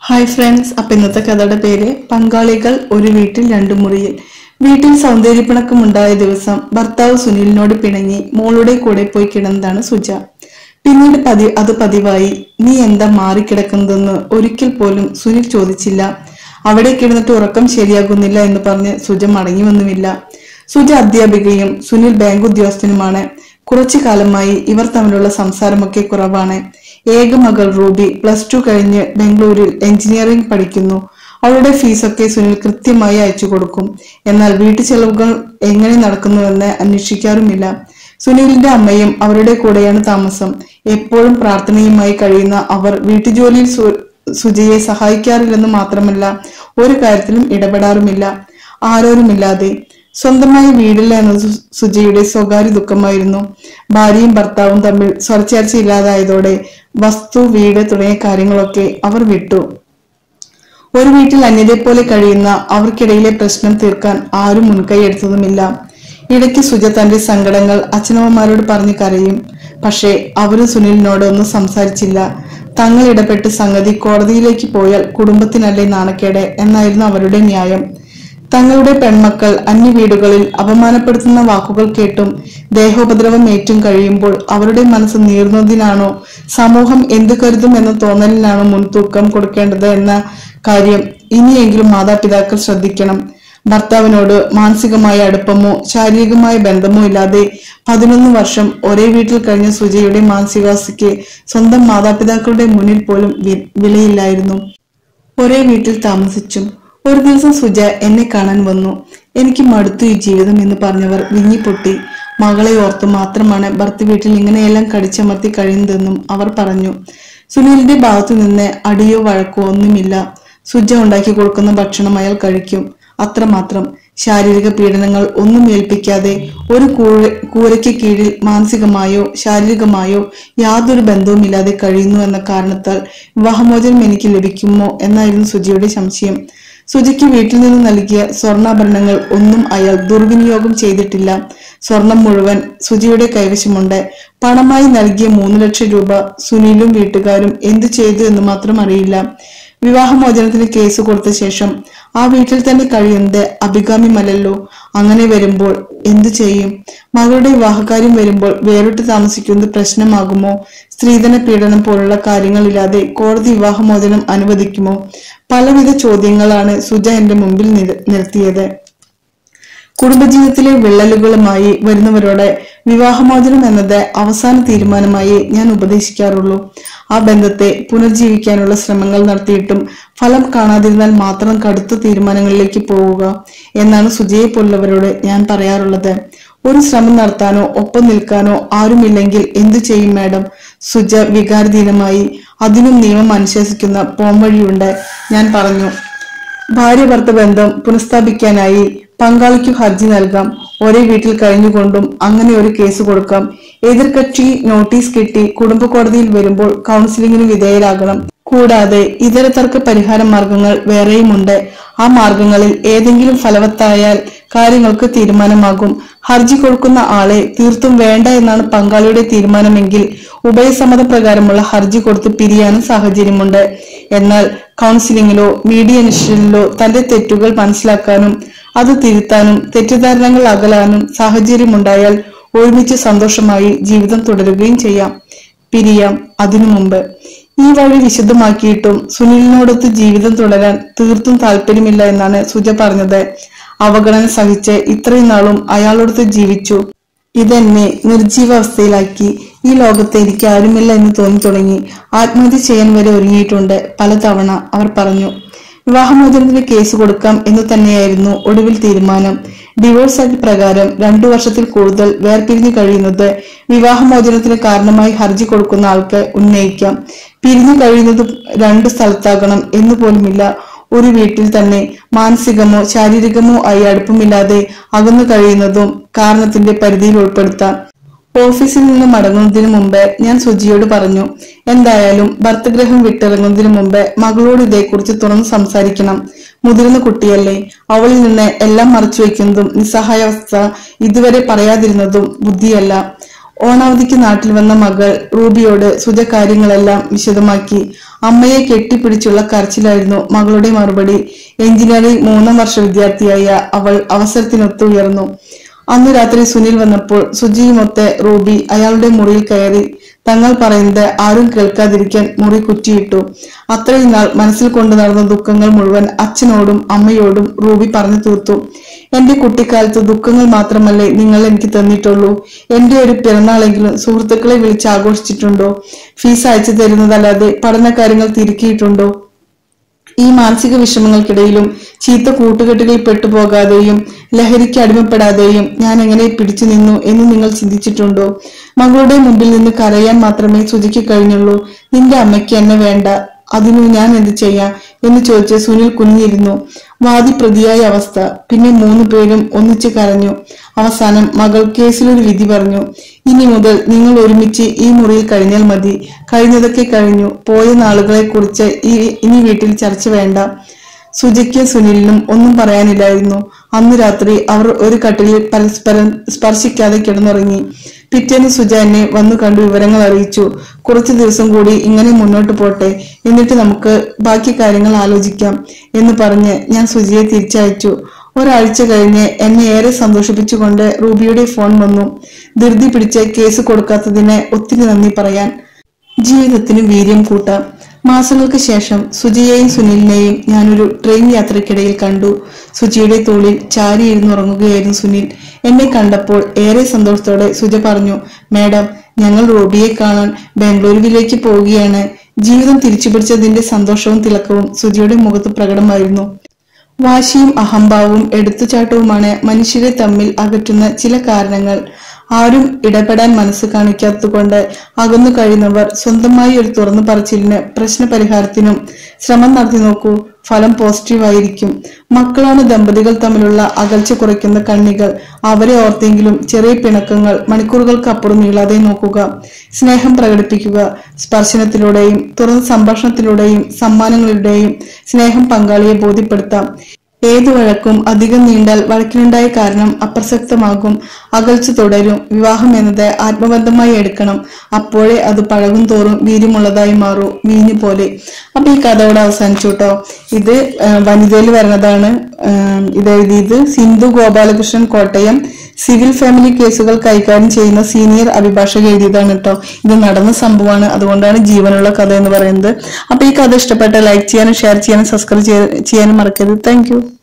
hi friends അപ്പൊ ഇന്നത്തെ കഥയുടെ പേര് പങ്കാളികൾ ഒരു വീട്ടിൽ രണ്ടു മുറിയിൽ വീട്ടിൽ സൗന്ദര്യപ്പിണക്കമുണ്ടായ ദിവസം ഭർത്താവ് സുനിലിനോട് പിണങ്ങി മോളുടെ കൂടെ പോയി കിടന്നതാണ് സുജ പിന്നീട് പതി അത് പതിവായി നീ എന്താ മാറിക്കിടക്കുന്നതെന്ന് ഒരിക്കൽ പോലും സുനിൽ ചോദിച്ചില്ല അവിടെ കിടന്നിട്ട് ഉറക്കം ശരിയാകുന്നില്ല എന്ന് പറഞ്ഞ് സുജ മടങ്ങി വന്നുമില്ല സുജ അധ്യാപികയും സുനിൽ ബാങ്ക് ഉദ്യോഗസ്ഥനുമാണ് കുറച്ചു കാലമായി ഇവർ തമ്മിലുള്ള സംസാരമൊക്കെ കുറവാണ് ഏക മകൾ റൂബി പ്ലസ് ടു കഴിഞ്ഞ് ബാംഗ്ലൂരിൽ എഞ്ചിനീയറിംഗ് പഠിക്കുന്നു അവളുടെ ഫീസൊക്കെ സുനിൽ കൃത്യമായി അയച്ചു കൊടുക്കും എന്നാൽ വീട്ടു ചെലവുകൾ എങ്ങനെ നടക്കുന്നുവെന്ന് അന്വേഷിക്കാറുമില്ല സുനിലിന്റെ അമ്മയും അവരുടെ കൂടെയാണ് താമസം എപ്പോഴും പ്രാർത്ഥനയുമായി കഴിയുന്ന അവർ വീട്ടുജോലിയിൽ സു- സുജയെ സഹായിക്കാറില്ലെന്ന് മാത്രമല്ല ഒരു കാര്യത്തിലും ഇടപെടാറുമില്ല ആരോരുമില്ലാതെ സ്വന്തമായി വീടില്ല എന്നത് സു- സുജയുടെ സ്വകാര്യ ദുഃഖമായിരുന്നു ഭാര്യയും ഭർത്താവും തമ്മിൽ സ്വരച്ചേർച്ച ഇല്ലാതായതോടെ വസ്തു വീട് തുടങ്ങിയ കാര്യങ്ങളൊക്കെ അവർ വിട്ടു ഒരു വീട്ടിൽ അന്യരെ പോലെ കഴിയുന്ന അവർക്കിടയിലെ പ്രശ്നം തീർക്കാൻ ആരും മുൻകൈ എടുത്തതുമില്ല ഇടയ്ക്ക് സുജ തന്റെ സങ്കടങ്ങൾ അച്ഛനമ്മമാരോട് പറഞ്ഞു കരയും പക്ഷേ അവരും സുനിലിനോട് ഒന്നും സംസാരിച്ചില്ല തങ്ങൾ ഇടപെട്ട് സംഗതി കോടതിയിലേക്ക് പോയാൽ കുടുംബത്തിനല്ലേ നാണക്കേട് എന്നായിരുന്നു അവരുടെ ന്യായം തങ്ങളുടെ പെൺമക്കൾ അന്യ വീടുകളിൽ അപമാനപ്പെടുത്തുന്ന വാക്കുകൾ കേട്ടും ദേഹോപദ്രവം ഏറ്റും കഴിയുമ്പോൾ അവരുടെ മനസ്സ് നീർന്നതിനാണോ സമൂഹം എന്ത് കരുതും എന്ന തോന്നലിനാണോ മുൻതൂക്കം കൊടുക്കേണ്ടത് എന്ന കാര്യം ഇനിയെങ്കിലും മാതാപിതാക്കൾ ശ്രദ്ധിക്കണം ഭർത്താവിനോട് മാനസികമായ അടുപ്പമോ ശാരീരികമായ ബന്ധമോ ഇല്ലാതെ പതിനൊന്ന് വർഷം ഒരേ വീട്ടിൽ കഴിഞ്ഞ സുജയുടെ മാനസികാവസ്ഥയ്ക്ക് സ്വന്തം മാതാപിതാക്കളുടെ മുന്നിൽ പോലും വി- വിലയില്ലായിരുന്നു ഒരേ വീട്ടിൽ താമസിച്ചും ഒരു ദിവസം സുജ എന്നെ കാണാൻ വന്നു എനിക്ക് മടുത്തു ഈ ജീവിതം എന്ന് പറഞ്ഞവർ വിങ്ങിപ്പൊട്ടി മകളെ ഓർത്തു മാത്രമാണ് ഭർത്ത വീട്ടിൽ ഇങ്ങനെയെല്ലാം കടിച്ചമർത്തി കഴിയുന്നതെന്നും അവർ പറഞ്ഞു സുനിലിന്റെ ഭാഗത്തു നിന്ന് അടിയോ വഴക്കോ ഒന്നുമില്ല സുജ ഉണ്ടാക്കി കൊടുക്കുന്ന ഭക്ഷണം അയാൾ കഴിക്കും അത്രമാത്രം ശാരീരിക പീഡനങ്ങൾ ഒന്നും ഏൽപ്പിക്കാതെ ഒരു കൂര- കൂരയ്ക്ക് കീഴിൽ മാനസികമായോ ശാരീരികമായോ യാതൊരു ബന്ധവുമില്ലാതെ കഴിയുന്നു എന്ന കാരണത്താൽ വിവാഹമോചനം എനിക്ക് ലഭിക്കുമോ എന്നായിരുന്നു സുജിയുടെ സംശയം സുജിക്ക് വീട്ടിൽ നിന്ന് നൽകിയ സ്വർണ്ണാഭരണങ്ങൾ ഒന്നും അയാൾ ദുർവിനിയോഗം ചെയ്തിട്ടില്ല സ്വർണം മുഴുവൻ സുജിയുടെ കൈവശമുണ്ട് പണമായി നൽകിയ മൂന്ന് ലക്ഷം രൂപ സുനിലും വീട്ടുകാരും എന്തു ചെയ്തു എന്ന് മാത്രം അറിയില്ല വിവാഹമോചനത്തിന് കേസ് കൊടുത്ത ശേഷം ആ വീട്ടിൽ തന്നെ കഴിയുന്നത് അഭികാമ്യമല്ലല്ലോ അങ്ങനെ വരുമ്പോൾ എന്തു ചെയ്യും മകളുടെ വിവാഹകാര്യം വരുമ്പോൾ വേറിട്ട് താമസിക്കുന്നത് പ്രശ്നമാകുമോ സ്ത്രീധന പീഡനം പോലുള്ള കാര്യങ്ങളില്ലാതെ കോടതി വിവാഹമോചനം അനുവദിക്കുമോ പലവിധ ചോദ്യങ്ങളാണ് സുജ എന്റെ മുമ്പിൽ നിര- നിർത്തിയത് കുടുംബജീവിതത്തിലെ വിള്ളലുകളുമായി വരുന്നവരോട് വിവാഹമോചനം എന്നത് അവസാന തീരുമാനമായി ഞാൻ ഉപദേശിക്കാറുള്ളൂ ആ ബന്ധത്തെ പുനർജീവിക്കാനുള്ള ശ്രമങ്ങൾ നടത്തിയിട്ടും ഫലം കാണാതിരുന്നാൽ മാത്രം കടുത്ത തീരുമാനങ്ങളിലേക്ക് പോവുക എന്നാണ് സുജയെ പോലുള്ളവരോട് ഞാൻ പറയാറുള്ളത് ഒരു ശ്രമം നടത്താനോ ഒപ്പം നിൽക്കാനോ ആരുമില്ലെങ്കിൽ എന്തു ചെയ്യും മാഡം സുജ വികാരധീനമായി അതിനും നിയമം അനുശാസിക്കുന്ന പോംവഴിയുണ്ട് ഞാൻ പറഞ്ഞു ഭാര്യ ഭർത്ത ബന്ധം പുനഃസ്ഥാപിക്കാനായി പങ്കാളിക്കു ഹർജി നൽകാം ഒരേ വീട്ടിൽ കഴിഞ്ഞുകൊണ്ടും അങ്ങനെ ഒരു കേസ് കൊടുക്കാം എതിർകക്ഷി നോട്ടീസ് കിട്ടി കുടുംബ കോടതിയിൽ വരുമ്പോൾ കൗൺസിലിംഗിന് വിധേയരാകണം കൂടാതെ ഇതര തർക്ക പരിഹാര മാർഗങ്ങൾ വേറെയുമുണ്ട് ആ മാർഗങ്ങളിൽ ഏതെങ്കിലും ഫലവത്തായാൽ കാര്യങ്ങൾക്ക് തീരുമാനമാകും ഹർജി കൊടുക്കുന്ന ആളെ തീർത്തും വേണ്ട എന്നാണ് പങ്കാളിയുടെ തീരുമാനമെങ്കിൽ ഉഭയസമ്മത പ്രകാരമുള്ള ഹർജി കൊടുത്ത് പിരിയാനും സാഹചര്യമുണ്ട് എന്നാൽ കൗൺസിലിംഗിലോ മീഡിയേഷനിലോ തന്റെ തെറ്റുകൾ മനസ്സിലാക്കാനും അത് തിരുത്താനും തെറ്റിദ്ധാരണകൾ അകലാനും സാഹചര്യമുണ്ടായാൽ ഒരുമിച്ച് സന്തോഷമായി ജീവിതം തുടരുകയും ചെയ്യാം പിരിയാം അതിനു മുമ്പ് ഈ വഴി വിശദമാക്കിയിട്ടും സുനിലിനോടൊത്ത് ജീവിതം തുടരാൻ തീർത്തും താല്പര്യമില്ല എന്നാണ് സുജ പറഞ്ഞത് അവഗണന സഹിച്ച് ഇത്രയും നാളും അയാളോടൊത്ത് ജീവിച്ചു ഇതെന്നെ നിർജീവാവസ്ഥയിലാക്കി ഈ ലോകത്ത് എനിക്ക് ആരുമില്ല എന്ന് തോന്നി തുടങ്ങി ആത്മഹത്യ ചെയ്യാൻ വരെ ഒരുങ്ങിയിട്ടുണ്ട് പലതവണ അവർ പറഞ്ഞു വിവാഹമോചനത്തിന് കേസ് കൊടുക്കാം എന്ന് തന്നെയായിരുന്നു ഒടുവിൽ തീരുമാനം ഡിവോഴ്സ് ആക്ട് പ്രകാരം രണ്ടു വർഷത്തിൽ കൂടുതൽ വേർപിരിഞ്ഞു കഴിയുന്നത് വിവാഹമോചനത്തിന് കാരണമായി ഹർജി കൊടുക്കുന്ന ആൾക്ക് ഉന്നയിക്കാം പിരിഞ്ഞു കഴിയുന്നത് രണ്ട് സ്ഥലത്താകണം എന്ന് പോലുമില്ല ഒരു വീട്ടിൽ തന്നെ മാനസികമോ ശാരീരികമോ ആയി അടുപ്പമില്ലാതെ അകന്നു കഴിയുന്നതും കാരണത്തിന്റെ പരിധിയിൽ ഉൾപ്പെടുത്താം ഓഫീസിൽ നിന്ന് മടങ്ങുന്നതിന് മുമ്പ് ഞാൻ സുജിയോട് പറഞ്ഞു എന്തായാലും ഭർത്തഗ്രഹം വിട്ടിറങ്ങുന്നതിന് മുമ്പ് മകളോട് ഇതേക്കുറിച്ച് തുറന്ന് സംസാരിക്കണം മുതിർന്ന കുട്ടിയല്ലേ അവളിൽ നിന്ന് എല്ലാം മറച്ചു വയ്ക്കുന്നതും നിസ്സഹായാവസ്ഥ ഇതുവരെ പറയാതിരുന്നതും ബുദ്ധിയല്ല ഓണാവധിക്ക് നാട്ടിൽ വന്ന മകൾ റൂബിയോട് സുജ കാര്യങ്ങളെല്ലാം വിശദമാക്കി അമ്മയെ കെട്ടിപ്പിടിച്ചുള്ള കരച്ചിലായിരുന്നു മകളുടെ മറുപടി എഞ്ചിനീയറിംഗ് മൂന്നാം വർഷ വിദ്യാർത്ഥിയായ അവൾ അവസരത്തിനൊത്തു ഉയർന്നു അന്ന് രാത്രി സുനിൽ വന്നപ്പോൾ സുജിയുമൊത്ത് റൂബി അയാളുടെ മുറിയിൽ കയറി തങ്ങൾ പറയുന്നത് ആരും കേൾക്കാതിരിക്കാൻ മുറി കുറ്റിയിട്ടു അത്രയും നാൾ മനസ്സിൽ കൊണ്ടു നടന്ന ദുഃഖങ്ങൾ മുഴുവൻ അച്ഛനോടും അമ്മയോടും റൂബി പറഞ്ഞു തീർത്തു എന്റെ കുട്ടിക്കാലത്ത് ദുഃഖങ്ങൾ മാത്രമല്ലേ നിങ്ങൾ എനിക്ക് തന്നിട്ടുള്ളൂ എന്റെ ഒരു പിറന്നാളെങ്കിലും സുഹൃത്തുക്കളെ വിളിച്ച് ആഘോഷിച്ചിട്ടുണ്ടോ ഫീസ് അയച്ചു തരുന്നതല്ലാതെ പഠനകാര്യങ്ങൾ തിരുക്കിയിട്ടുണ്ടോ ഈ മാനസിക വിഷമങ്ങൾക്കിടയിലും ചീത്ത കൂട്ടുകെട്ടുകളിൽ പെട്ടുപോകാതെയും ലഹരിക്ക് അടിമപ്പെടാതെയും ഞാൻ എങ്ങനെ പിടിച്ചു നിന്നു എന്ന് നിങ്ങൾ ചിന്തിച്ചിട്ടുണ്ടോ മകളുടെ മുമ്പിൽ നിന്ന് കരയാൻ മാത്രമേ സുജിക്ക് കഴിഞ്ഞുള്ളൂ നിന്റെ അമ്മയ്ക്ക് എന്നെ വേണ്ട അതിനു ഞാൻ എന്ത് ചെയ്യാം എന്ന് ചോദിച്ച് സുനിൽ കുനിഞ്ഞിരുന്നു വാദി പ്രതിയായ അവസ്ഥ പിന്നെ മൂന്നു പേരും ഒന്നിച്ച് കരഞ്ഞു അവസാനം മകൾ കേസിലൊരു വിധി പറഞ്ഞു ഇനി മുതൽ നിങ്ങൾ ഒരുമിച്ച് ഈ മുറിയിൽ കഴിഞ്ഞാൽ മതി കഴിഞ്ഞതൊക്കെ കഴിഞ്ഞു പോയ നാളുകളെ കുറിച്ച് ഈ ഇനി വീട്ടിൽ ചർച്ച വേണ്ട സുജയ്ക്ക് സുനിലിനും ഒന്നും പറയാനില്ലായിരുന്നു അന്ന് രാത്രി അവർ ഒരു കട്ടിലിൽ പരസ്പരം സ്പർശിക്കാതെ കിടന്നുറങ്ങി പിറ്റേന്ന് സുജ എന്നെ വന്നു കണ്ടു വിവരങ്ങൾ അറിയിച്ചു കുറച്ചു ദിവസം കൂടി ഇങ്ങനെ മുന്നോട്ട് പോട്ടെ എന്നിട്ട് നമുക്ക് ബാക്കി കാര്യങ്ങൾ ആലോചിക്കാം എന്ന് പറഞ്ഞ് ഞാൻ സുജിയെ തിരിച്ചയച്ചു ഒരാഴ്ച കഴിഞ്ഞ് എന്നെ ഏറെ സന്തോഷിപ്പിച്ചുകൊണ്ട് റൂബിയുടെ ഫോൺ വന്നു ധൃതി പിടിച്ച് കേസ് കൊടുക്കാത്തതിന് ഒത്തിരി നന്ദി പറയാൻ ജീവിതത്തിന് വീര്യം കൂട്ടാം മാസങ്ങൾക്ക് ശേഷം സുജിയെയും സുനിലിനെയും ഞാനൊരു ട്രെയിൻ യാത്രക്കിടയിൽ കണ്ടു സുജിയുടെ തോളിൽ ചാരിയിരുന്നുറങ്ങുകയായിരുന്നു സുനിൽ എന്നെ കണ്ടപ്പോൾ ഏറെ സന്തോഷത്തോടെ സുജ പറഞ്ഞു മാഡം ഞങ്ങൾ റോബിയെ കാണാൻ ബാംഗ്ലൂരുവിലേക്ക് പോവുകയാണ് ജീവിതം തിരിച്ചുപിടിച്ചതിന്റെ സന്തോഷവും തിളക്കവും സുജിയുടെ മുഖത്ത് പ്രകടമായിരുന്നു വാശിയും അഹംഭാവവും എടുത്തുചാട്ടവുമാണ് മനുഷ്യരെ തമ്മിൽ അകറ്റുന്ന ചില കാരണങ്ങൾ ആരും ഇടപെടാൻ മനസ്സ് കാണിക്കാത്തതുകൊണ്ട് അകന്നു കഴിയുന്നവർ സ്വന്തമായി ഒരു തുറന്നു പറച്ചിലിന് പ്രശ്ന പരിഹാരത്തിനും ശ്രമം നടത്തി നോക്കൂ ഫലം പോസിറ്റീവ് ആയിരിക്കും മക്കളാണ് ദമ്പതികൾ തമ്മിലുള്ള അകൽച്ച കുറയ്ക്കുന്ന കണ്ണികൾ അവരെ ഓർത്തെങ്കിലും ചെറിയ പിണക്കങ്ങൾ മണിക്കൂറുകൾക്കപ്പുറം നീളാതെ നോക്കുക സ്നേഹം പ്രകടിപ്പിക്കുക സ്പർശനത്തിലൂടെയും തുറന്ന സംഭാഷണത്തിലൂടെയും സമ്മാനങ്ങളിലൂടെയും സ്നേഹം പങ്കാളിയെ ബോധ്യപ്പെടുത്താം ഏതു വഴക്കും അധികം നീണ്ടാൽ വഴക്കിനുണ്ടായ കാരണം അപ്രസക്തമാകും അകൽച്ച തുടരും വിവാഹം എന്നത് ആത്മബന്ധമായി എടുക്കണം അപ്പോഴേ അത് പഴകും തോറും വീര്യമുള്ളതായി മാറും വീഞ്ഞു പോലെ അപ്പൊ ഈ കഥ ഇവിടെ അവസാനിച്ചു കേട്ടോ ഇത് ആ, വനിതയിൽ വരുന്നതാണ് ആ, ഇത് എഴുതിയത് സിന്ധു ഗോപാലകൃഷ്ണൻ കോട്ടയം സിവിൽ ഫാമിലി കേസുകൾ കൈകാര്യം ചെയ്യുന്ന സീനിയർ അഭിഭാഷക എഴുതിയതാണ് കേട്ടോ ഇത് നടന്ന സംഭവമാണ് അതുകൊണ്ടാണ് ജീവനുള്ള കഥ എന്ന് പറയുന്നത് അപ്പൊ ഈ കഥ ഇഷ്ടപ്പെട്ട ലൈക്ക് ചെയ്യാനും ഷെയർ ചെയ്യാനും സബ്സ്ക്രൈബ് ചെയ്യാനും മറക്കരുത് താങ്ക്